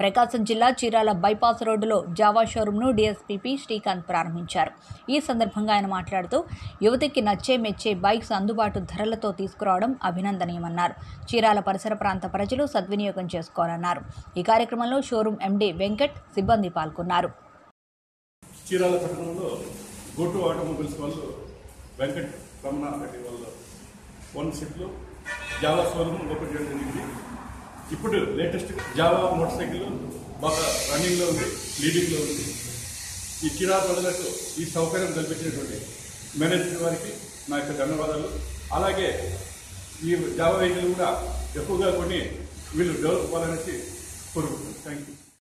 ప్రకాశం జిల్లా చీరాల బైపాస్ రోడ్డులో జావా షోరూంను డీఎస్పీపీ శ్రీకాంత్ ప్రారంభించారు ఈ సందర్భంగా ఆయన మాట్లాడుతూ యువతికి నచ్చే మెచ్చే బైక్స్ అందుబాటు ధరలతో తీసుకురావడం అభినందనీయమన్నారు చీరాల పరిసర ప్రాంత ప్రజలు సద్వినియోగం చేసుకోవాలన్నారు ఈ కార్యక్రమంలో షోరూం ఎండీ వెంకట్ సిబ్బంది పాల్గొన్నారు చీరాల పట్టణంలో గోటు ఆటోమొబైల్స్ వాళ్ళు వెంకట్ రమణ రెడ్డి వాళ్ళ వన్ సెట్లో జావా షోరూమ్ ఓపెన్ చేయడం జరిగింది ఇప్పుడు లేటెస్ట్ జావా మోటార్ సైకిల్ బాగా రన్నింగ్లో ఉంది లీడింగ్లో ఉంది ఈ చీరాల ప్రజలకు ఈ సౌకర్యం కల్పించినటువంటి మేనేజ్మెంట్ వారికి నా యొక్క ధన్యవాదాలు అలాగే ఈ జావా వెహికల్ కూడా ఎక్కువగా కొని వీళ్ళు డెవలప్ అవ్వాలనేసి కోరుకుంటున్నాను థ్యాంక్ యూ